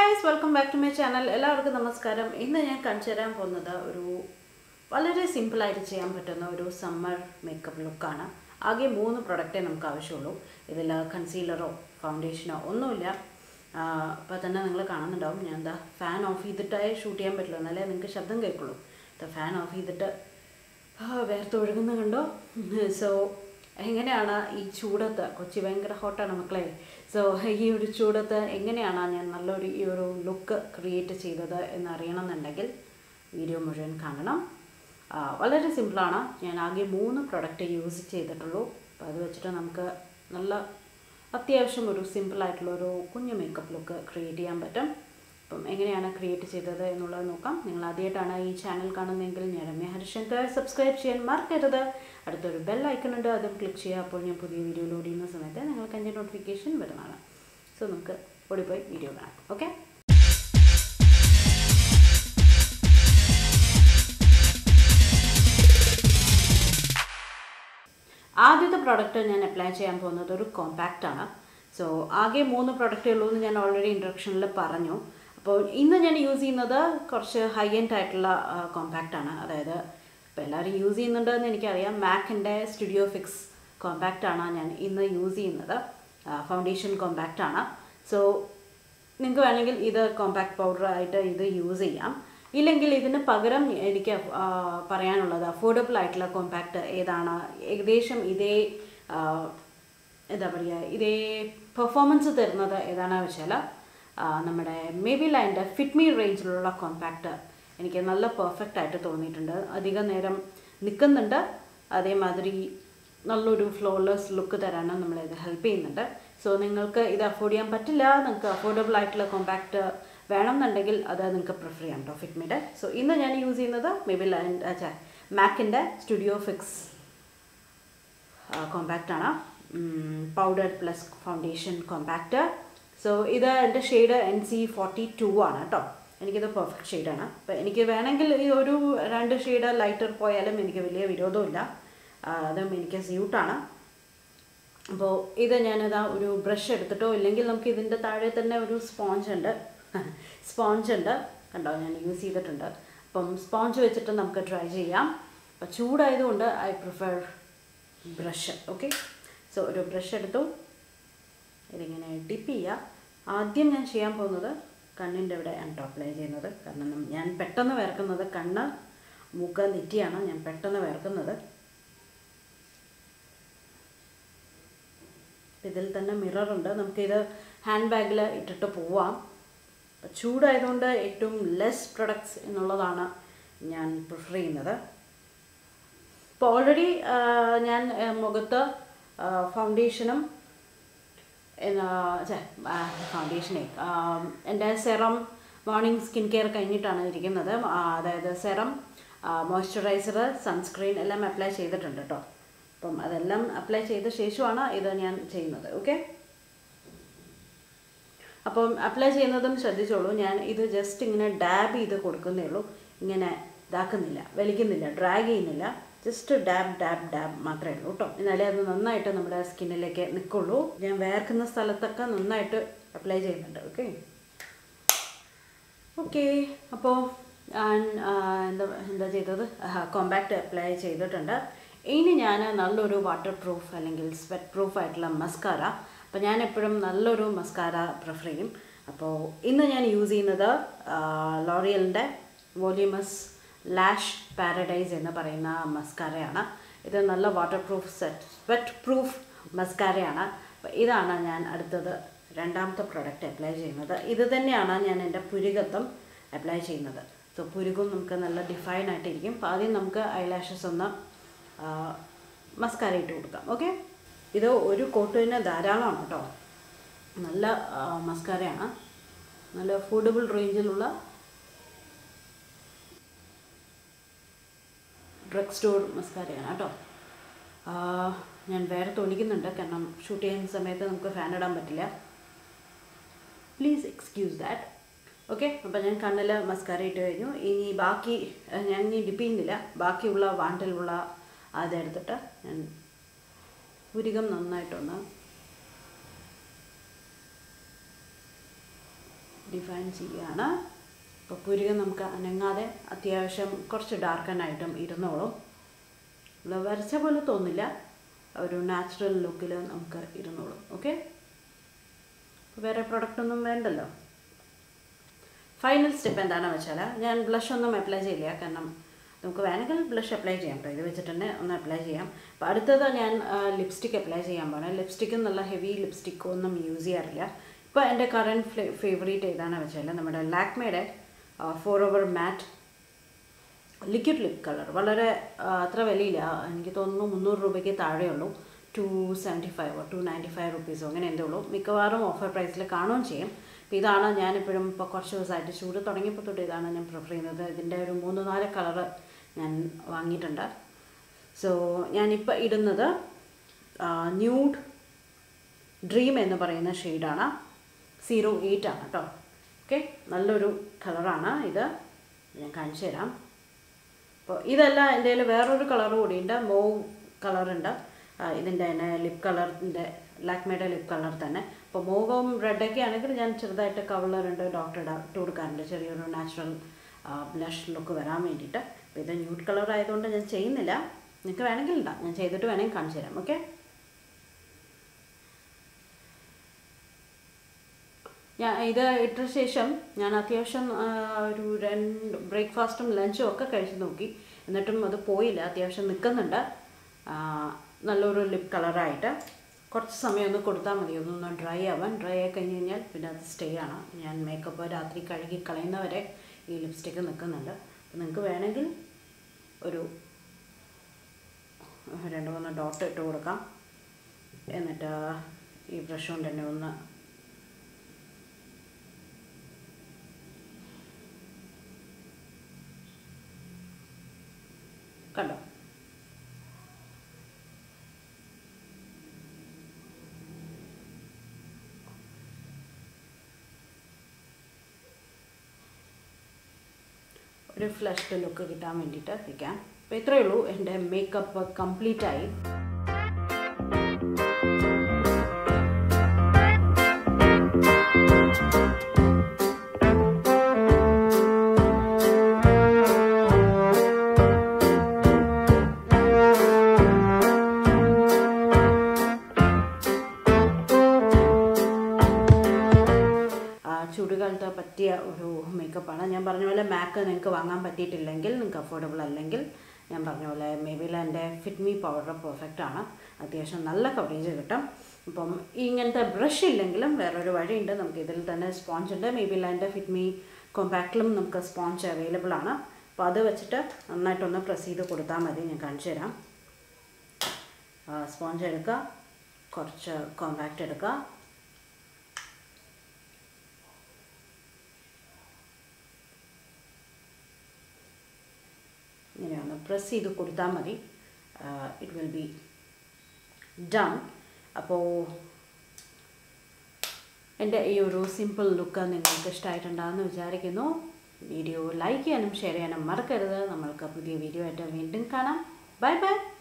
guys welcome back to my channel എല്ലാവർക്കും നമസ്കാരം ഇന്ന് ഞാൻ കാണിച്ചു തരാൻ പോകുന്നത് ഒരു വളരെ സിമ്പിളായിട്ട് ചെയ്യാൻ പറ്റുന്ന ഒരു സമ്മർ മേക്കപ്പ് ലുക്കാണ് ആകെ മൂന്ന് പ്രൊഡക്റ്റേ നമുക്ക് ആവശ്യമുള്ളൂ ഇതിൽ കൺസീലറോ ഫൗണ്ടേഷനോ ഒന്നുമില്ല അപ്പോൾ തന്നെ നിങ്ങൾ കാണുന്നുണ്ടാവും ഞാൻ എന്താ ഫാൻ ഓഫ് ചെയ്തിട്ടേ ഷൂട്ട് ചെയ്യാൻ പറ്റുള്ളൂ എന്നാലേ നിങ്ങൾക്ക് ശബ്ദം കേൾക്കുള്ളൂ ഫാൻ ഓഫ് ചെയ്തിട്ട് ആ, വേർത്ത് ഒഴുകുന്ന കണ്ടോ സോ എങ്ങനെയാണ് ഈ ചൂടത്ത് കൊച്ചി ഭയങ്കര ഹോട്ടാണ് മക്കളെ സോ ഈ ഒരു ചൂടത്ത് എങ്ങനെയാണ് ഞാൻ നല്ലൊരു ഈ ഒരു ലുക്ക് ക്രിയേറ്റ് ചെയ്തത് എന്ന് അറിയണമെന്നുണ്ടെങ്കിൽ വീഡിയോ മുഴുവൻ കാണണം ആ, വളരെ സിമ്പിളാണ് ഞാൻ ആകെ മൂന്ന് പ്രൊഡക്റ്റ് യൂസ് ചെയ്തിട്ടുള്ളൂ അപ്പോൾ അത് വെച്ചിട്ട് നമുക്ക് നല്ല അത്യാവശ്യം ഒരു സിമ്പിളായിട്ടുള്ള ഒരു കുഞ്ഞു മേക്കപ്പ് ലുക്ക് ക്രിയേറ്റ് ചെയ്യാൻ പറ്റും അപ്പം എങ്ങനെയാണ് ക്രിയേറ്റ് ചെയ്തത് എന്നുള്ളത് നോക്കാം നിങ്ങൾ ആദ്യമായിട്ടാണ് ഈ ചാനൽ കാണുന്നതെങ്കിൽ ഞാൻ രമ്യ ഹരിശങ്കർ സബ്സ്ക്രൈബ് ചെയ്യാൻ മറക്കരുത് അടുത്തൊരു ബെൽ ഐക്കൺ ഉണ്ട് അതും ക്ലിക്ക് ചെയ്യുക അപ്പോൾ ഞാൻ പുതിയ വീഡിയോ ലോഡ് ചെയ്യുന്ന സമയത്ത് നിങ്ങൾക്ക് അതിൻ്റെ നോട്ടിഫിക്കേഷൻ വരുന്നതാണ് സോ നമുക്ക് ഓടിപ്പോയി വീഡിയോ കാണാം ഓക്കെ ആദ്യത്തെ പ്രോഡക്റ്റ് ഞാൻ അപ്ലൈ ചെയ്യാൻ പോകുന്നത് ഒരു കോമ്പാക്റ്റ് ആണ് സോ ആകെ മൂന്ന് പ്രോഡക്റ്റേ ഉള്ളൂ എന്ന് ഞാൻ ഓൾറെഡി ഇൻട്രൊഡക്ഷനിൽ പറഞ്ഞു അപ്പോൾ ഇന്ന് ഞാൻ യൂസ് ചെയ്യുന്നത് കുറച്ച് ഹൈ എൻഡ് ആയിട്ടുള്ള കോമ്പാക്റ്റ് ആണ് അതായത് ഇപ്പോൾ എല്ലാവരും യൂസ് ചെയ്യുന്നുണ്ടെന്ന് എനിക്കറിയാം മാക്കിൻ്റെ സ്റ്റുഡിയോ ഫിക്സ് കോമ്പാക്റ്റ് ആണ് ഞാൻ ഇന്ന് യൂസ് ചെയ്യുന്നത് ഫൗണ്ടേഷൻ കോമ്പാക്റ്റ് ആണ് സോ നിങ്ങൾക്ക് വേണമെങ്കിൽ ഇത് കോമ്പാക്ട് പൗഡർ ആയിട്ട് ഇത് യൂസ് ചെയ്യാം ഇല്ലെങ്കിൽ ഇതിന് പകരം എനിക്ക് ആ, പറയാനുള്ളത് അഫോർഡബിൾ ആയിട്ടുള്ള കോമ്പാക്റ്റ് ഏതാണ് ഏകദേശം ഇതേ ആ, എന്താ പറയുക ഇതേ പെർഫോമൻസ് തരുന്നത് ഏതാണെന്ന് വെച്ചാൽ ആ, നമ്മുടെ മേബി ലൈൻ്റെ ഫിറ്റ്മി റേഞ്ചിലുള്ള കോമ്പാക്റ്റ് എനിക്ക് നല്ല പെർഫെക്റ്റ് ആയിട്ട് തോന്നിയിട്ടുണ്ട് അധികം നേരം നിൽക്കുന്നുണ്ട് അതേമാതിരി നല്ലൊരു ഫ്ലോലെസ് ലുക്ക് തരാനും നമ്മളിത് ഹെൽപ്പ് ചെയ്യുന്നുണ്ട് സോ നിങ്ങൾക്ക് ഇത് അഫോർഡ് ചെയ്യാൻ പറ്റില്ല നിങ്ങൾക്ക് അഫോർഡബിൾ ആയിട്ടുള്ള കോമ്പാക്റ്റ് വേണമെന്നുണ്ടെങ്കിൽ അത് നിങ്ങൾക്ക് പ്രിഫർ ചെയ്യാം കേട്ടോ ഫിറ്റ്മിയുടെ സോ ഇന്ന് ഞാൻ യൂസ് ചെയ്യുന്നത് മേബി ലൈൻ മാക്കിൻ്റെ സ്റ്റുഡിയോ ഫിക്സ് കോമ്പാക്റ്റ് ആണ് powder plus foundation compact so ഇത് എൻ്റെ shade N C forty two ആണ് കേട്ടോ എനിക്കിത് പെർഫെക്റ്റ് ഷെയ്ഡാണ് അപ്പോൾ എനിക്ക് വേണമെങ്കിൽ ഈ ഒരു രണ്ട് ഷെയ്ഡ് ലൈറ്റർ പോയാലും എനിക്ക് വലിയ വിരോധമില്ല ആ, അതും എനിക്ക് സ്യൂട്ടാണ് അപ്പോൾ ഇത് ഞാനിതാ ഒരു ബ്രഷ് എടുത്തിട്ടോ ഇല്ലെങ്കിൽ നമുക്ക് ഇതിൻ്റെ താഴെ തന്നെ ഒരു സ്പോഞ്ച് ഉണ്ട് സ്പോഞ്ച് ഉണ്ട് കണ്ടോ ഞാൻ യൂസ് ചെയ്തിട്ടുണ്ട് അപ്പം സ്പോഞ്ച് വെച്ചിട്ട് നമുക്ക് ട്രൈ ചെയ്യാം അപ്പം ചൂടായതുകൊണ്ട് I prefer brush okay so ഒരു ബ്രഷ് എടുത്തു ഇതിങ്ങനെ ഡിപ്പ് ചെയ്യുക ആദ്യം ഞാൻ ചെയ്യാൻ പോകുന്നത് കണ്ണിൻ്റെ ഇവിടെ ആണ് ട്ടോ അപ്ലൈ ചെയ്യുന്നത് കാരണം നം- ഞാൻ പെട്ടെന്ന് വരക്കുന്നത് കണ്ണ് മുഖ നെറ്റിയാണ് ഞാൻ പെട്ടെന്ന് വരക്കുന്നത് ഇതിൽ തന്നെ മിററുണ്ട് നമുക്കിത് ഹാൻഡ് ബാഗിൽ ഇട്ടിട്ട് പോവാം അപ്പം ചൂടായതുകൊണ്ട് ഏറ്റവും ലെസ് പ്രൊഡക്ട്സ് എന്നുള്ളതാണ് ഞാൻ പ്രിഫർ ചെയ്യുന്നത് ഇപ്പോൾ ഓൾറെഡി ഞാൻ ആ, മുഖത്ത് ഫൗണ്ടേഷനും ഫൗണ്ടേഷനെ എൻ്റെ സെറം മോർണിംഗ് സ്കിൻ കെയർ കഴിഞ്ഞിട്ടാണ് ഇരിക്കുന്നത് ആ, അതായത് സെറം മോയ്സ്ചറൈസർ സൺസ്ക്രീൻ എല്ലാം അപ്ലൈ ചെയ്തിട്ടുണ്ട് കേട്ടോ അപ്പം അതെല്ലാം അപ്ലൈ ചെയ്ത ശേഷമാണ് ഇത് ഞാൻ ചെയ്യുന്നത് ഓക്കെ അപ്പം അപ്ലൈ ചെയ്യുന്നതും ശ്രദ്ധിച്ചോളൂ ഞാൻ ഇത് ജസ്റ്റ് ഇങ്ങനെ ഡാബ് ചെയ്ത് കൊടുക്കുന്നേ ഉള്ളൂ ഇങ്ങനെ ഇതാക്കുന്നില്ല വലിക്കുന്നില്ല ഡ്രാഗ് ചെയ്യുന്നില്ല ജസ്റ്റ് ഡാബ് ഡാബ് ഡാബ് മാത്രമേ ഉള്ളൂ കേട്ടോ എന്നാലേ അത് നന്നായിട്ട് നമ്മുടെ സ്കിന്നിലേക്ക് നിൽക്കുള്ളൂ ഞാൻ വേർക്കുന്ന സ്ഥലത്തൊക്കെ നന്നായിട്ട് അപ്ലൈ ചെയ്യുന്നുണ്ട് ഓക്കെ ഓക്കെ അപ്പോൾ ഞാൻ ആ, എന്താ എന്താ ചെയ്തത് കോമ്പാക്റ്റ് അപ്ലൈ ചെയ്തിട്ടുണ്ട് ഇനി ഞാൻ നല്ലൊരു വാട്ടർ പ്രൂഫ് അല്ലെങ്കിൽ സ്വെറ്റ് പ്രൂഫ് ആയിട്ടുള്ള മസ്കാര അപ്പോൾ ഞാൻ എപ്പോഴും നല്ലൊരു മസ്കാര പ്രിഫർ ചെയ്യും അപ്പോൾ ഇന്ന് ഞാൻ യൂസ് ചെയ്യുന്നത് ലോറിയലിൻ്റെ വോല്യൂമസ് ലാഷ് പാരഡൈസ് എന്ന് പറയുന്ന മസ്കാരയാണ് ഇത് നല്ല waterproof set sweatproof മസ്കാരയാണ് അപ്പോൾ ഇതാണ് ഞാൻ അടുത്തത് രണ്ടാമത്തെ പ്രോഡക്റ്റ് അപ്ലൈ ചെയ്യുന്നത് ഇത് തന്നെയാണ് ഞാൻ എൻ്റെ പുരുകത്തും അപ്ലൈ ചെയ്യുന്നത് സോ പുരുകും നമുക്ക് നല്ല ഡിഫൈൻ ആയിട്ടിരിക്കും അപ്പോൾ ആദ്യം നമുക്ക് ഐലാഷസ് ഒന്ന് മസ്കാര ഇട്ട് കൊടുക്കാം ഓക്കെ ഇത് ഒരു കോട്ട് തന്നെ ധാരാളമാണ് കേട്ടോ നല്ല മസ്കാരയാണ് നല്ല അഫോർഡബിൾ റേഞ്ചിലുള്ള ഡ്രഗ് സ്റ്റോർ മസ്കാരയാണ് കേട്ടോ ആ, ഞാൻ വേറെ തോന്നിക്കുന്നുണ്ട് കാരണം ഷൂട്ട് ചെയ്യുന്ന സമയത്ത് നമുക്ക് ഫാൻ ഇടാൻ പറ്റില്ല പ്ലീസ് എക്സ്ക്യൂസ് ദാറ്റ് ഓക്കെ അപ്പോൾ ഞാൻ കണ്ണിൽ മസ്കാര ഇട്ട് കഴിഞ്ഞു ഇനി ബാക്കി ഏഹ്, ഞാൻ ഇനി ഡിപ്പ് ചെയ്യുന്നില്ല ബാക്കിയുള്ള വാണ്ടിലുള്ള അതെടുത്തിട്ട് ഞാൻ പുരികം നന്നായിട്ടൊന്ന് ഡിഫൈൻ ചെയ്യുകയാണ് അപ്പോൾ പുരുകം നമുക്ക് അനങ്ങാതെ അത്യാവശ്യം കുറച്ച് ഡാർക്കനായിട്ടും ഇരുന്നോളും നമ്മൾ വരച്ച പോലെ തോന്നില്ല ഒരു നാച്ചുറൽ ലുക്കിൽ നമുക്ക് ഇരുന്നോളും ഓക്കെ വേറെ പ്രൊഡക്റ്റ് ഒന്നും വേണ്ടല്ലോ ഫൈനൽ സ്റ്റെപ്പ് എന്താണെന്ന് വെച്ചാൽ ഞാൻ ബ്ലഷ് ഒന്നും അപ്ലൈ ചെയ്യില്ല കാരണം നമുക്ക് വേണമെങ്കിൽ ബ്ലഷ് അപ്ലൈ ചെയ്യാം കേട്ടോ ഇത് വെച്ചിട്ട് തന്നെ ഒന്ന് അപ്ലൈ ചെയ്യാം അപ്പോൾ അടുത്തത് ഞാൻ ലിപ്സ്റ്റിക് അപ്ലൈ ചെയ്യാൻ പോകണം ലിപ്സ്റ്റിക്ക് നല്ല ഹെവി ലിപ്സ്റ്റിക്ക് ഒന്നും യൂസ് ചെയ്യാറില്ല ഇപ്പോൾ എൻ്റെ കറൻറ്റ് ഫ്ലേ ഫേവറേറ്റ് ഏതാണെന്ന് വെച്ചാൽ നമ്മുടെ ലാക്മേയുടെ forever matte liquid lip colour വളരെ ആ, അത്ര വിലയില്ല എനിക്ക് തോന്നുന്നു മുന്നൂറ് രൂപയ്ക്ക് താഴെയുള്ളൂ ടു സെവൻറ്റി ഫൈവോ ടു നയൻറ്റി ഫൈവ് റുപ്പീസോ അങ്ങനെ എന്തേ ഉള്ളൂ മിക്കവാറും ഓഫർ പ്രൈസിൽ കാണുകയും ചെയ്യും അപ്പോൾ ഇതാണ് ഞാനിപ്പോഴും ഇപ്പോൾ കുറച്ച് ദിവസമായിട്ട് ചൂട് തുടങ്ങിയപ്പോൾ തൊട്ട് ഇതാണ് ഞാൻ പ്രിഫർ ചെയ്യുന്നത് ഇതിൻ്റെ ഒരു മൂന്ന് നാല് കളറ് ഞാൻ വാങ്ങിയിട്ടുണ്ട് സോ ഞാനിപ്പോൾ ഇടുന്നത് ന്യൂഡ് ഡ്രീം എന്ന് പറയുന്ന ഷെയ്ഡാണ് സീറോ എയ്റ്റ് ആണ് കേട്ടോ ഓക്കെ നല്ലൊരു കളറാണ് ഇത് ഞാൻ കാണിച്ചു തരാം അപ്പോൾ ഇതല്ല എൻ്റെ കയ്യിൽ വേറൊരു കളർ കൂടിയുണ്ട് മോവ് കളറുണ്ട് ഇതിൻ്റെ തന്നെ ലിപ് കളറിൻ്റെ ലാക്മേയുടെ ലിപ് കളർ തന്നെ അപ്പോൾ മോവും റെഡൊക്കെ ആണെങ്കിൽ ഞാൻ ചെറുതായിട്ട് കളറുണ്ട് ഡോക്ടർ ഇട്ട് കൊടുക്കാറുണ്ട് ചെറിയൊരു നാച്ചുറൽ ബ്ലഷ് ലുക്ക് വരാൻ വേണ്ടിയിട്ട് അപ്പോൾ ഇത് ന്യൂഡ് കളർ ആയതുകൊണ്ട് ഞാൻ ചെയ്യുന്നില്ല നിങ്ങൾക്ക് വേണമെങ്കിൽ ഇടാം ഞാൻ ചെയ്തിട്ട് വേണമെങ്കിൽ കാണിച്ചു തരാം ഓക്കെ ഞാൻ ഇത് ഇട്ട ശേഷം ഞാൻ അത്യാവശ്യം ആ, ഒരു രണ്ട് ബ്രേക്ക്ഫാസ്റ്റും ലഞ്ചും ഒക്കെ കഴിച്ച് നോക്കി എന്നിട്ടും അത് പോയില്ല അത്യാവശ്യം നിൽക്കുന്നുണ്ട് ആ, നല്ലൊരു ലിപ് കളറായിട്ട് കുറച്ച് സമയം ഒന്ന് കൊടുത്താൽ മതി ഒന്നൊന്ന് ഡ്രൈ ആവാൻ ഡ്രൈ ആയി കഴിഞ്ഞ് കഴിഞ്ഞാൽ പിന്നെ അത് സ്റ്റേ ആണ് ഞാൻ മേക്കപ്പ് രാത്രി കഴുകി കളയുന്നവരെ ഈ ലിപ്സ്റ്റിക്ക് നിൽക്കുന്നുണ്ട് അപ്പോൾ നിങ്ങൾക്ക് വേണമെങ്കിൽ ഒരു രണ്ട് മൂന്ന് ഡോട്ട് ഇട്ട് കൊടുക്കാം എന്നിട്ട് ഈ ബ്രഷ് കൊണ്ട് തന്നെ ഒന്ന് കണ്ടോ ഒരു ഫ്ലഷ്ഡ് ലുക്ക് കിട്ടാൻ വേണ്ടിയിട്ട് വയ്ക്കാം അപ്പോൾ ഇത്രയേ ഉള്ളൂ എൻ്റെ മേക്കപ്പ് കംപ്ലീറ്റ് ആയി ആ, ചൂടുകാലത്ത് പറ്റിയ ഒരു മേക്കപ്പാണ് ഞാൻ പറഞ്ഞ പോലെ മാക്ക് നിങ്ങൾക്ക് വാങ്ങാൻ പറ്റിയിട്ടില്ലെങ്കിൽ നിങ്ങൾക്ക് അഫോർഡബിൾ അല്ലെങ്കിൽ ഞാൻ പറഞ്ഞ പോലെ മേബിലാൻ്റെ ഫിറ്റ് മീ പൗഡർ പെർഫെക്റ്റ് ആണ് അത്യാവശ്യം നല്ല കവറേജ് കിട്ടും അപ്പം ഇങ്ങനത്തെ ബ്രഷ് ഇല്ലെങ്കിലും വേറൊരു വഴിയുണ്ട് നമുക്ക് ഇതിൽ തന്നെ സ്പോഞ്ച് ഉണ്ട് മേബിലാൻ്റെ ഫിറ്റ് മീ കോമ്പാക്റ്റിലും നമുക്ക് സ്പോഞ്ച് അവൈലബിൾ ആണ് അപ്പോൾ അത് വെച്ചിട്ട് നന്നായിട്ടൊന്ന് പ്രസ് ചെയ്ത് കൊടുത്താൽ മതി ഞാൻ കാണിച്ചു തരാം സ്പോഞ്ച് എടുക്കുക കുറച്ച് കോമ്പാക്റ്റ് എടുക്കുക ഇങ്ങനെ ഒന്ന് പ്രസ് ചെയ്ത് കൊടുത്താൽ മതി ഇറ്റ് വിൽ ബി ഡൺ അപ്പോൾ എൻ്റെ ഈ ഒരു സിമ്പിൾ ലുക്ക് നിങ്ങൾക്ക് ഇഷ്ടമായിട്ടുണ്ടാകുമെന്ന് വിചാരിക്കുന്നു വീഡിയോ ലൈക്ക് ചെയ്യാനും ഷെയർ ചെയ്യാനും മറക്കരുത് നമ്മൾക്ക് പുതിയ വീഡിയോ ആയിട്ട് വീണ്ടും കാണാം ബൈ ബൈ